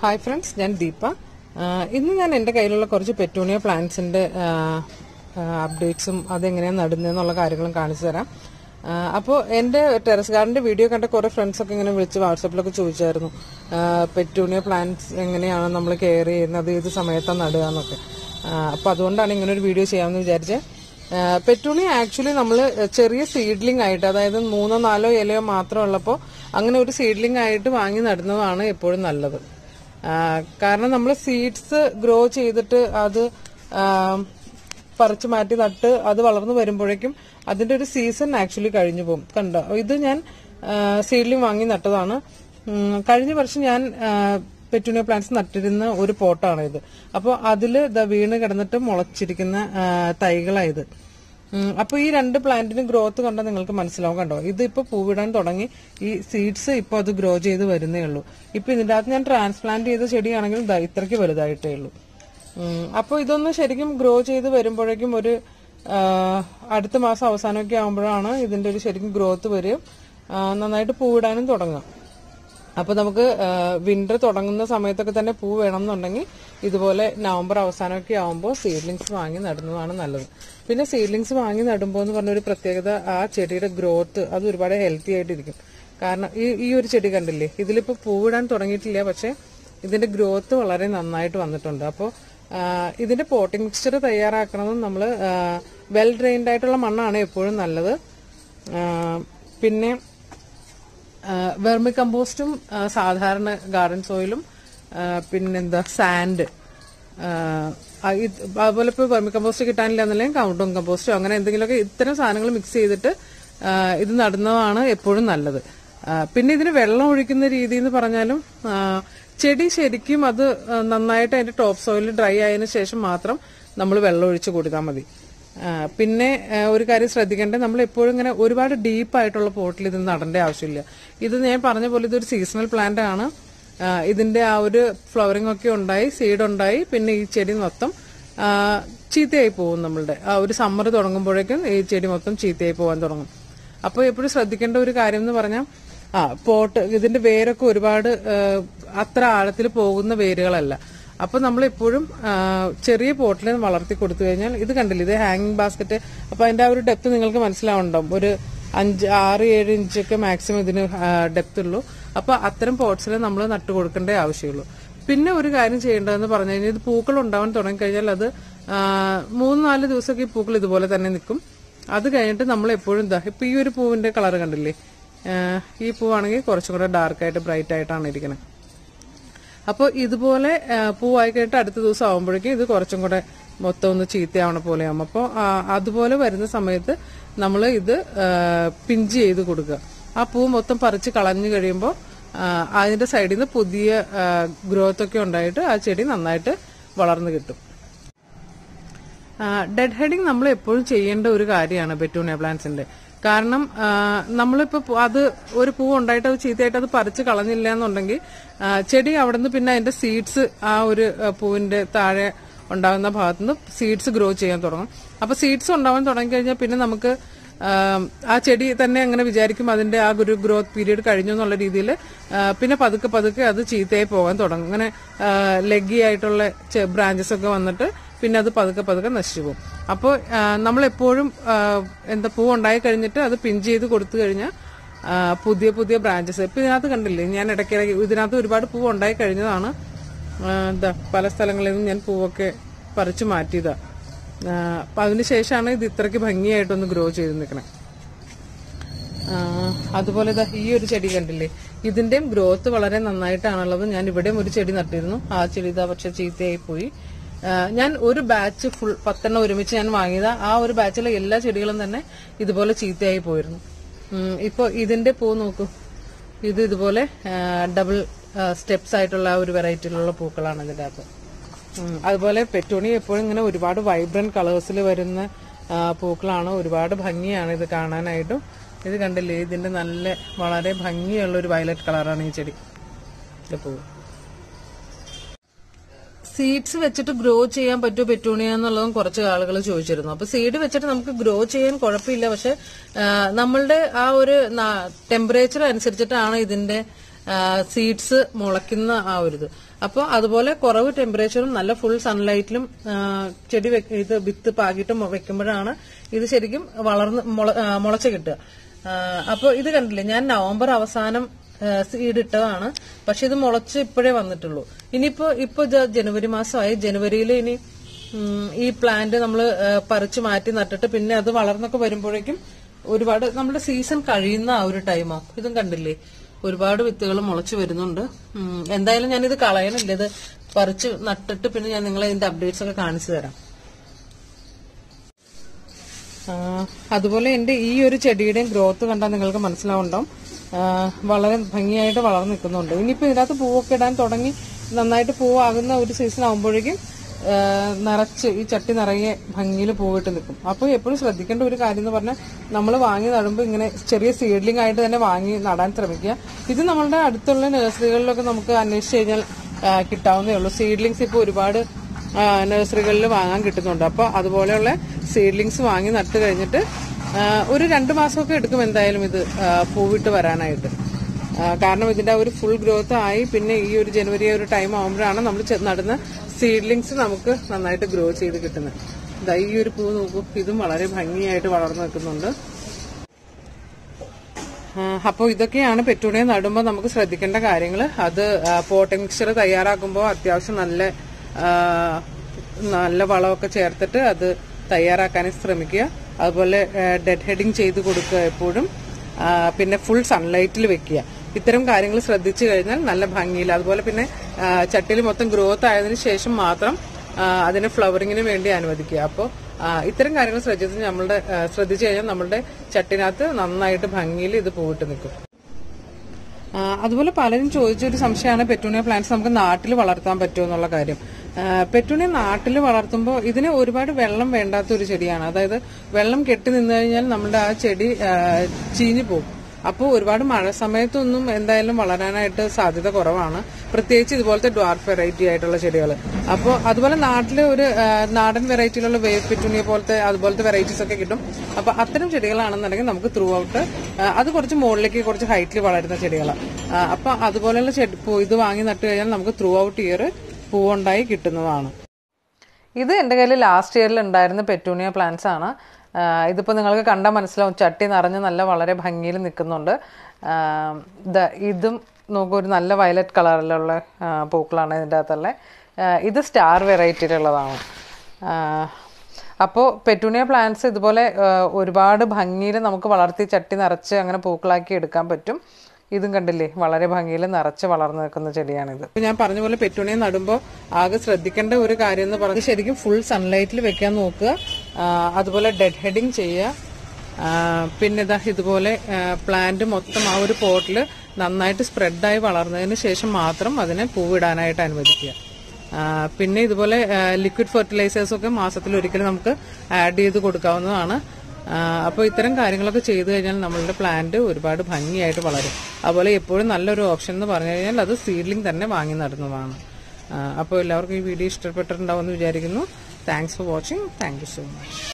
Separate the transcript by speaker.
Speaker 1: hi friends ഞാൻ ദീപ ആ, ഇന്ന് ഞാൻ എൻ്റെ കയ്യിലുള്ള കുറച്ച് പെറ്റൂണിയ പ്ലാന്റ്സിന്റെ അപ്ഡേറ്റ്സും അതെങ്ങനെയാണ് നടുന്നതെന്നുള്ള കാര്യങ്ങളും കാണിച്ചു തരാം അപ്പോൾ എൻ്റെ ടെറസ് ഗാർഡന്റെ വീഡിയോ കണ്ട കുറേ ഫ്രണ്ട്സൊക്കെ ഇങ്ങനെ വിളിച്ച് വാട്സപ്പിലൊക്കെ ചോദിച്ചായിരുന്നു പെറ്റൂണിയ പ്ലാന്റ്സ് എങ്ങനെയാണ് നമ്മൾ കെയർ ചെയ്യുന്നത് ഏത് സമയത്താണ് നടുക എന്നൊക്കെ അപ്പോൾ അതുകൊണ്ടാണ് ഇങ്ങനെ ഒരു വീഡിയോ ചെയ്യാമെന്ന് വിചാരിച്ചത് പെറ്റൂണി ആക്ച്വലി നമ്മൾ ചെറിയ സീഡ്ലിംഗ് ആയിട്ട് അതായത് മൂന്നോ നാലോ ഇലയോ മാത്രം ഉള്ളപ്പോൾ അങ്ങനെ ഒരു സീഡ്ലിംഗ് ആയിട്ട് വാങ്ങി നടുന്നതാണ് എപ്പോഴും നല്ലത് ആ, കാരണം നമ്മൾ സീഡ്സ് ഗ്രോ ചെയ്തിട്ട് അത് ആ, പറിച്ചു മാറ്റി നട്ട് അത് വളർന്നു വരുമ്പോഴേക്കും അതിന്റെ ഒരു സീസൺ ആക്ച്വലി കഴിഞ്ഞു പോകും കണ്ടോ ഇത് ഞാൻ സീഡ്ലിംഗ് വാങ്ങി നട്ടതാണ് ഉം, കഴിഞ്ഞ വർഷം ഞാൻ പെറ്റൂണിയ പ്ലാന്റ്സ് നട്ടിരുന്ന ഒരു പോട്ടാണ് ഇത് അപ്പോൾ അതിൽ വീണ് കിടന്നിട്ട് മുളച്ചിരിക്കുന്ന ആ, തൈകളായത് ഉം, അപ്പൊ ഈ രണ്ട് പ്ലാന്റിന് ഗ്രോത്ത് കണ്ടാൽ നിങ്ങൾക്ക് മനസ്സിലാവും കണ്ടോ ഇത് ഇപ്പൊ പൂവിടാൻ തുടങ്ങി ഈ സീഡ്സ് ഇപ്പൊ അത് ഗ്രോ ചെയ്ത് വരുന്നേ ഉള്ളൂ ഇപ്പൊ ഇതിന്റെ അകത്ത് ഞാൻ ട്രാൻസ്പ്ലാന്റ് ചെയ്ത ചെടിയാണെങ്കിൽ ദാ ഇത്രയ്ക്ക് വലുതായിട്ടേ ഉള്ളൂ ഉം, അപ്പൊ ഇതൊന്ന് ശരിക്കും ഗ്രോ ചെയ്ത് വരുമ്പോഴേക്കും ഒരു ആ, അടുത്ത മാസം അവസാനമൊക്കെ ആകുമ്പോഴാണ് ഇതിന്റെ ഒരു ശരിക്കും ഗ്രോത്ത് വരും ആ, നന്നായിട്ട് പൂവിടാനും തുടങ്ങുക അപ്പൊ നമുക്ക് വിന്റർ തുടങ്ങുന്ന സമയത്തൊക്കെ തന്നെ പൂ വേണം എന്നുണ്ടെങ്കിൽ ഇതുപോലെ നവംബർ അവസാനമൊക്കെ ആകുമ്പോൾ സീഡ്ലിങ്സ് വാങ്ങി നടുന്നതാണ് നല്ലത് പിന്നെ സീഡ്ലിങ്സ് വാങ്ങി നടുമ്പോൾ എന്ന് പറഞ്ഞ ഒരു പ്രത്യേകത ആ ചെടിയുടെ ഗ്രോത്ത് അത് ഒരുപാട് ഹെൽത്തി ആയിട്ടിരിക്കും കാരണം ഈ ഈ ഒരു ചെടി കണ്ടില്ലേ ഇതിലിപ്പോൾ പൂവിടാൻ തുടങ്ങിയിട്ടില്ല പക്ഷെ ഇതിന്റെ ഗ്രോത്ത് വളരെ നന്നായിട്ട് വന്നിട്ടുണ്ട് അപ്പോൾ ഇതിന്റെ പോട്ടിംഗ് മിക്സ്ചർ തയ്യാറാക്കണതും നമ്മൾ വെൽ ഡ്രെയിൻഡ് ആയിട്ടുള്ള മണ്ണാണ് എപ്പോഴും നല്ലത് ആ, പിന്നെ വെർമി കമ്പോസ്റ്റും ആ, സാധാരണ ഗാർഡൻ സോയിലും ആ, പിന്നെന്താ സാൻഡ് അതുപോലെ ഇപ്പോൾ വെർമി കമ്പോസ്റ്റ് കിട്ടാനില്ല എന്നുണ്ടെങ്കിൽ കൗണ്ടും കമ്പോസ്റ്റോ അങ്ങനെ എന്തെങ്കിലുമൊക്കെ ഇത്തരം സാധനങ്ങൾ മിക്സ് ചെയ്തിട്ട് ആ, ഇത് നടുന്നതാണ് എപ്പോഴും നല്ലത് ആ, പിന്നെ ഇതിന് വെള്ളം ഒഴിക്കുന്ന രീതി എന്ന് പറഞ്ഞാലും ആ, ചെടി ശരിക്കും അത് ആ, നന്നായിട്ട് അതിന്റെ ടോപ്പ് സോയിൽ ഡ്രൈ ആയതിനു ശേഷം മാത്രം നമ്മൾ വെള്ളം ഒഴിച്ച് കൊടുത്താൽ മതി ആ, പിന്നെ ആ, ഒരു കാര്യം ശ്രദ്ധിക്കേണ്ടത് നമ്മൾ എപ്പോഴും ഇങ്ങനെ ഒരുപാട് ഡീപ്പ് ആയിട്ടുള്ള പോട്ടിൽ ഇത് നടേണ്ട ആവശ്യമില്ല ഇത് ഞാൻ പറഞ്ഞ പോലെ ഇതൊരു സീസണൽ പ്ലാന്റ് ആണ് ആ, ഇതിന്റെ ആ ഒരു ഫ്ലവറിംഗ് ഒക്കെ ഉണ്ടായി സീഡ് ഉണ്ടായി പിന്നെ ഈ ചെടി മൊത്തം ആ, ചീത്തയായി പോകും നമ്മളുടെ ആ ഒരു സമ്മർ തുടങ്ങുമ്പോഴേക്കും ഈ ചെടി മൊത്തം ചീത്തയായി പോകാൻ തുടങ്ങും അപ്പോൾ എപ്പോഴും ശ്രദ്ധിക്കേണ്ട ഒരു കാര്യം എന്ന് പറഞ്ഞാൽ ആ പോട്ട് ഇതിന്റെ വേരൊക്കെ ഒരുപാട് ആ, അത്ര ആഴത്തിൽ പോകുന്ന വേരുകളല്ല അപ്പൊ നമ്മൾ എപ്പോഴും ചെറിയ പോട്ടിൽ വളർത്തി കൊടുത്തു കഴിഞ്ഞാൽ ഇത് കണ്ടില്ല ഇത് ഹാങ്ങിങ് ബാസ്ക്കറ്റ് അപ്പൊ അതിന്റെ ആ ഒരു ഡെപ്ത് നിങ്ങൾക്ക് മനസ്സിലാവുണ്ടാവും ഒരു അഞ്ച് ആറ് ഏഴ് ഇഞ്ചൊക്കെ മാക്സിമം ഇതിന് ഡെപ്ത് ഉള്ളൂ അപ്പൊ അത്തരം പോട്ട്സിൽ നമ്മൾ നട്ടു കൊടുക്കേണ്ട ആവശ്യമുള്ളൂ പിന്നെ ഒരു കാര്യം ചെയ്യേണ്ടതെന്ന് പറഞ്ഞു കഴിഞ്ഞാൽ ഇത് പൂക്കൾ ഉണ്ടാവാൻ തുടങ്ങി കഴിഞ്ഞാൽ അത് ആ, മൂന്ന് നാല് ദിവസമൊക്കെ ഈ പൂക്കൾ ഇതുപോലെ തന്നെ നിൽക്കും അത് കഴിഞ്ഞിട്ട് നമ്മൾ എപ്പോഴും ഇതാ ഇപ്പൊ ഈ ഒരു പൂവിന്റെ കളർ കണ്ടില്ലേ ആ, ഈ പൂവാണെങ്കിൽ കുറച്ചും കൂടെ ഡാർക്കായിട്ട് ബ്രൈറ്റ് ആയിട്ടാണ് ഇരിക്കുന്നത് അപ്പോൾ ഇതുപോലെ ആ, പൂവായി കഴിഞ്ഞിട്ട് അടുത്ത ദിവസം ആകുമ്പോഴേക്കും ഇത് കുറച്ചും കൂടെ മൊത്തം ഒന്ന് ചീത്തയാവണ പോലെയാവും അപ്പോൾ അതുപോലെ വരുന്ന സമയത്ത് നമ്മൾ ഇത് ആ, പിഞ്ച് ചെയ്ത് കൊടുക്കുക ആ പൂ മൊത്തം പറിച്ച് കളഞ്ഞു കഴിയുമ്പോൾ ആ, അതിന്റെ സൈഡിൽ നിന്ന് പുതിയ ഗ്രോത്ത് ഒക്കെ ഉണ്ടായിട്ട് ആ ചെടി നന്നായിട്ട് വളർന്നു കിട്ടും ഡെഡ് ഹെഡിങ് നമ്മൾ എപ്പോഴും ചെയ്യേണ്ട ഒരു കാര്യമാണ് പെറ്റൂണിയ പ്ലാന്റ്സിന്റെ കാരണം ആ, നമ്മളിപ്പോ പൂ- അത് ഒരു പൂ ഉണ്ടായിട്ട് അത് ചീത്തയായിട്ട് അത് പറിച്ച് കളഞ്ഞില്ല എന്നുണ്ടെങ്കിൽ ആ, ചെടി അവിടെ നിന്ന് പിന്നെ അതിന്റെ സീഡ്സ് ആ ഒരു ആ, പൂവിന്റെ താഴെ ഉണ്ടാകുന്ന ഭാഗത്തുനിന്ന് സീഡ്സ് ഗ്രോ ചെയ്യാൻ തുടങ്ങും അപ്പൊ സീഡ്സ് ഉണ്ടാവാൻ തുടങ്ങി കഴിഞ്ഞാൽ പിന്നെ നമുക്ക് ആ, ആ ചെടി തന്നെ അങ്ങനെ വിചാരിക്കും അതിന്റെ ആ ഒരു ഗ്രോത്ത് പീരീഡ് കഴിഞ്ഞു എന്നുള്ള രീതിയിൽ പിന്നെ പതുക്കെ പതുക്കെ അത് ചീത്തയായി പോകാൻ തുടങ്ങും അങ്ങനെ ലെഗി ആയിട്ടുള്ള ബ്രാഞ്ചസ് ഒക്കെ വന്നിട്ട് പിന്നെ അത് പതുക്കെ പതുക്കെ നശിച്ചു പോകും അപ്പോൾ നമ്മൾ എപ്പോഴും എന്താ പൂ ഉണ്ടായി കഴിഞ്ഞിട്ട് അത് പിൻ ചെയ്ത് കൊടുത്തു കഴിഞ്ഞാൽ ആ, പുതിയ പുതിയ ബ്രാഞ്ചസ് ഇപ്പൊ ഇതിനകത്ത് കണ്ടില്ലേ ഞാൻ ഇടയ്ക്കിടയ്ക്ക് ഇതിനകത്ത് ഒരുപാട് പൂ ഉണ്ടായി കഴിഞ്ഞതാണ് ആ, എന്താ പല സ്ഥലങ്ങളിൽ നിന്നും ഞാൻ പൂവൊക്കെ പറിച്ചു മാറ്റിയതാ ആ, അപ്പൊ അതിനുശേഷമാണ് ഇത് ഇത്രയ്ക്ക് ഭംഗിയായിട്ടൊന്ന് ഗ്രോ ചെയ്ത് നിൽക്കണേ ആ, അതുപോലെ ദാ ഈ ഒരു ചെടി കണ്ടില്ലേ ഇതിന്റെയും ഗ്രോത്ത് വളരെ നന്നായിട്ടാണുള്ളത് ഞാൻ ഇവിടെയും ഒരു ചെടി നട്ടിരുന്നു ആ ചെടി ഇതാ പക്ഷെ ചീത്തയായി പോയി ആ, ഞാൻ ഒരു ബാച്ച് ഫുൾ പത്തെണ്ണം ഒരുമിച്ച് ഞാൻ വാങ്ങിയത് ആ ഒരു ബാച്ചിലെ എല്ലാ ചെടികളും തന്നെ ഇതുപോലെ ചീത്തയായി പോയിരുന്നു ഉം, ഇപ്പൊ ഇതിന്റെ പൂ നോക്കൂ ഇത് ഇതുപോലെ ഡബിൾ സ്റ്റെപ്സ് ആയിട്ടുള്ള ആ ഒരു വെറൈറ്റിയിലുള്ള പൂക്കളാണ് ഇതിന്റെ അകത്ത് ഉം, അതുപോലെ പെറ്റൂണി എപ്പോഴും ഇങ്ങനെ ഒരുപാട് വൈബ്രന്റ് കളേഴ്സിൽ വരുന്ന ആ, പൂക്കളാണ് ഒരുപാട് ഭംഗിയാണ് ഇത് കാണാനായിട്ടും ഇത് കണ്ടില്ലേ ഇതിന്റെ നല്ല വളരെ ഭംഗിയുള്ള ഒരു വയലറ്റ് കളറാണ് ഈ ചെടി ഇത് പൂവ് സീഡ്സ് വെച്ചിട്ട് ഗ്രോ ചെയ്യാൻ പറ്റുമോ പെറ്റൂണിയ എന്നുള്ളതും കുറച്ച് ആളുകൾ ചോദിച്ചിരുന്നു അപ്പൊ സീഡ് വെച്ചിട്ട് നമുക്ക് ഗ്രോ ചെയ്യാൻ കുഴപ്പമില്ല പക്ഷെ ആ, നമ്മളുടെ ആ ഒരു ടെമ്പറേച്ചർ അനുസരിച്ചിട്ടാണ് ഇതിന്റെ സീഡ്സ് മുളയ്ക്കുന്ന ആ ഒരു ഇത് അപ്പോൾ അതുപോലെ കുറവ് ടെമ്പറേച്ചറും നല്ല ഫുൾ സൺലൈറ്റിലും ആ, ചെടി വെക്ക- ഇത് വിത്ത് പാകിയിട്ട് മൊ- വെക്കുമ്പോഴാണ് ഇത് ശരിക്കും വളർന്ന് മുള- ആ, മുളച്ച് കിട്ടുക അപ്പോൾ ഇത് കണ്ടില്ലേ ഞാൻ നവംബർ അവസാനം സീഡ് ഇട്ടതാണ് പക്ഷെ ഇത് മുളച്ച് ഇപ്പോഴേ വന്നിട്ടുള്ളൂ ഇനിയിപ്പോ ഇപ്പൊ ഇത് ജനുവരി മാസമായി ജനുവരിയിൽ ഇനി ഉം, ഈ പ്ലാന്റ് നമ്മൾ പറിച്ചു മാറ്റി നട്ടിട്ട് പിന്നെ അത് വളർന്നൊക്കെ വരുമ്പോഴേക്കും ഒരുപാട് നമ്മുടെ സീസൺ കഴിയുന്ന ആ ഒരു ടൈമാണ് ഇതും കണ്ടില്ലേ ഒരുപാട് വിത്തുകൾ മുളച്ചു വരുന്നുണ്ട് ഉം, എന്തായാലും ഞാനിത് കളയണില്ല ഇത് പറിച്ച് നട്ടിട്ട് പിന്നെ ഞാൻ നിങ്ങളെ ഇതിന്റെ അപ്ഡേറ്റ്സ് ഒക്കെ കാണിച്ചു തരാം ആ, അതുപോലെ എന്റെ ഈ ഒരു ചെടിയുടെയും ഗ്രോത്ത് കണ്ടാൽ നിങ്ങൾക്ക് മനസ്സിലാവുണ്ടാവും ആ, വളരെ ഭംഗിയായിട്ട് വളർന്നു നിൽക്കുന്നുണ്ട് ഇനിയിപ്പോ ഇതിനകത്ത് പൂവൊക്കെ ഇടാൻ തുടങ്ങി നന്നായിട്ട് പൂവാകുന്ന ഒരു സീസൺ ആകുമ്പോഴേക്കും ആ, നിറച്ച് ഈ ചട്ടി നിറയെ ഭംഗിയിൽ പൂവിട്ട് നിൽക്കും അപ്പോൾ എപ്പോഴും ശ്രദ്ധിക്കേണ്ട ഒരു കാര്യം എന്ന് പറഞ്ഞാൽ നമ്മൾ വാങ്ങി നടുമ്പോൾ ഇങ്ങനെ ചെറിയ സീഡ്ലിംഗ് ആയിട്ട് തന്നെ വാങ്ങി നടാൻ ശ്രമിക്കുക ഇത് നമ്മളുടെ അടുത്തുള്ള നഴ്സറികളിലൊക്കെ നമുക്ക് അന്വേഷിച്ച് കഴിഞ്ഞാൽ ആ, കിട്ടാവുന്നേ ഉള്ളൂ സീഡ്ലിങ്സ് ഇപ്പോൾ ഒരുപാട് ആ, നഴ്സറികളിൽ വാങ്ങാൻ കിട്ടുന്നുണ്ട് അപ്പോൾ അതുപോലെയുള്ള സീഡ്ലിങ്സ് വാങ്ങി നട്ട് കഴിഞ്ഞിട്ട് ആ, ഒരു രണ്ട് മാസമൊക്കെ എടുക്കും എന്തായാലും ഇത് ആ, പൂവിട്ട് വരാനായിട്ട് ആ, കാരണം ഇതിന്റെ ആ ഒരു ഫുൾ ഗ്രോത്ത് ആയി പിന്നെ ഈ ഒരു ജനുവരി ആ ഒരു ടൈം ആകുമ്പോഴാണ് നമ്മൾ ചെ- നടുന്ന സീഡ്ലിങ്സ് നമുക്ക് നന്നായിട്ട് ഗ്രോ ചെയ്ത് കിട്ടുന്നത് ഇതാ ഈ ഒരു പൂ നോക്കൂ ഇതും വളരെ ഭംഗിയായിട്ട് വളർന്നു നിൽക്കുന്നുണ്ട് അപ്പോൾ ഇതൊക്കെയാണ് പെറ്റൂണിയ നടുമ്പോൾ നമുക്ക് ശ്രദ്ധിക്കേണ്ട കാര്യങ്ങൾ അത് പോട്ട് മിക്സ്ചർ തയ്യാറാക്കുമ്പോൾ അത്യാവശ്യം നല്ല ആ, നല്ല വളമൊക്കെ ചേർത്തിട്ട് അത് തയ്യാറാക്കാൻ ശ്രമിക്കുക അതുപോലെ ഡെഡ് ഹെഡിങ് ചെയ്ത് കൊടുക്കുക എപ്പോഴും ആ, പിന്നെ ഫുൾ സൺലൈറ്റിൽ വെക്കുക ഇത്തരം കാര്യങ്ങൾ ശ്രദ്ധിച്ചു കഴിഞ്ഞാൽ നല്ല ഭംഗിയിൽ അതുപോലെ പിന്നെ ചട്ടിയിൽ മൊത്തം ഗ്രോത്ത് ആയതിനു ശേഷം മാത്രം ആ, അതിനെ ഫ്ലവറിങ്ങിന് വേണ്ടി അനുവദിക്കുക അപ്പോൾ ഇത്തരം കാര്യങ്ങൾ ശ്രദ്ധിച്ച് നമ്മളുടെ ആ, ശ്രദ്ധിച്ചു കഴിഞ്ഞാൽ നമ്മളുടെ ചട്ടിനകത്ത് നന്നായിട്ട് ഭംഗിയിൽ ഇത് പൂവിട്ട് നിൽക്കും ആ, അതുപോലെ പലരും ചോദിച്ചൊരു സംശയമാണ് പെറ്റൂണിയ പ്ലാന്റ്സ് നമുക്ക് നാട്ടിൽ വളർത്താൻ പറ്റുമോ എന്നുള്ള കാര്യം ആ, പെറ്റൂണിയ നാട്ടിൽ വളർത്തുമ്പോൾ ഇതിന് ഒരുപാട് വെള്ളം വേണ്ടാത്ത ഒരു ചെടിയാണ് അതായത് വെള്ളം കെട്ടി നിന്ന് കഴിഞ്ഞാൽ നമ്മുടെ ആ ചെടി ആ, ചീഞ്ഞു പോകും അപ്പോൾ ഒരുപാട് മഴ സമയത്തൊന്നും എന്തായാലും വളരാനായിട്ട് സാധ്യത കുറവാണ് പ്രത്യേകിച്ച് ഇതുപോലത്തെ ഡ്വാർഫ് വെറൈറ്റി ആയിട്ടുള്ള ചെടികൾ അപ്പോൾ അതുപോലെ നാട്ടിൽ ഒരു ആ, നാടൻ വെറൈറ്റിയിലുള്ള വേ പെറ്റൂണിയ പോലത്തെ അതുപോലത്തെ വെറൈറ്റീസ് ഒക്കെ കിട്ടും അപ്പോൾ അത്തരം ചെടികളാണെന്നുണ്ടെങ്കിൽ നമുക്ക് ത്രൂ ഔട്ട് അത് കുറച്ച് മുകളിലേക്ക് കുറച്ച് ഹൈറ്റിൽ വളരുന്ന ചെടികളാണ് അപ്പോൾ അതുപോലെയുള്ള ചെടി പൂ- ഇത് വാങ്ങി നട്ട് കഴിഞ്ഞാൽ നമുക്ക് ത്രൂ ഔട്ട് ഇയർ പൂവുണ്ടായി കിട്ടുന്നതാണ് ഇത് എൻ്റെ കയ്യിൽ ലാസ്റ്റ് ഇയറിൽ ഉണ്ടായിരുന്ന പെറ്റൂണിയ പ്ലാന്റ്സ് ആണ് ആഹ് ഇതിപ്പോ നിങ്ങൾക്ക് കണ്ടാൽ മനസ്സിലാവും ചട്ടി നിറഞ്ഞ് നല്ല വളരെ ഭംഗിയിൽ നിൽക്കുന്നുണ്ട് ആഹ് ദാ ഇതും നോക്കൂ ഒരു നല്ല വയലറ്റ് കളറിലുള്ള ആഹ് പൂക്കളാണ് ഇതിൻ്റെ അകത്തുള്ള ആഹ് ഇത് സ്റ്റാർ വെറൈറ്റിയിലുള്ളതാണ് അപ്പോൾ പെറ്റൂണിയ പ്ലാന്റ്സ് ഇതുപോലെ ആഹ് ഒരുപാട് ഭംഗിയിൽ നമുക്ക് വളർത്തി ചട്ടി നിറച്ച് അങ്ങനെ പൂക്കളാക്കി എടുക്കാൻ പറ്റും ഇതും കണ്ടില്ലേ വളരെ ഭംഗിയിൽ നിറച്ച് വളർന്നു നിൽക്കുന്ന ചെടിയാണിത് ഇപ്പൊ ഞാൻ പറഞ്ഞ പോലെ പെറ്റൂണിയ നടുമ്പോൾ ആകെ ശ്രദ്ധിക്കേണ്ട ഒരു കാര്യം എന്ന് പറഞ്ഞാൽ ശരിക്കും ഫുൾ സൺലൈറ്റിൽ വെക്കാൻ നോക്കുക ആ, അതുപോലെ ഡെഡ് ഹെഡിങ് ചെയ്യുക ആ, പിന്നെ ഇതാ ഇതുപോലെ പ്ലാന്റ് മൊത്തം ആ ഒരു പോട്ടിൽ നന്നായിട്ട് സ്പ്രെഡായി വളർന്നതിന് ശേഷം മാത്രം അതിനെ പൂവിടാനായിട്ട് അനുവദിക്കുക ആ, പിന്നെ ഇതുപോലെ ലിക്വിഡ് ഫെർട്ടിലൈസേഴ്സ് ഒക്കെ മാസത്തിൽ ഒരിക്കലും നമുക്ക് ആഡ് ചെയ്ത് കൊടുക്കാവുന്നതാണ് അപ്പോൾ ഇത്തരം കാര്യങ്ങളൊക്കെ ചെയ്തു കഴിഞ്ഞാൽ നമ്മളുടെ പ്ലാന്റ് ഒരുപാട് ഭംഗിയായിട്ട് വളരും അതുപോലെ എപ്പോഴും നല്ലൊരു ഓപ്ഷൻ എന്ന് പറഞ്ഞു കഴിഞ്ഞാൽ അത് സീഡ്ലിംഗ് തന്നെ വാങ്ങി നടുന്നതാണ് അപ്പോൾ എല്ലാവർക്കും ഈ വീഡിയോ ഇഷ്ടപ്പെട്ടിട്ടുണ്ടാവുമെന്ന് വിചാരിക്കുന്നു thanks for watching thank you so much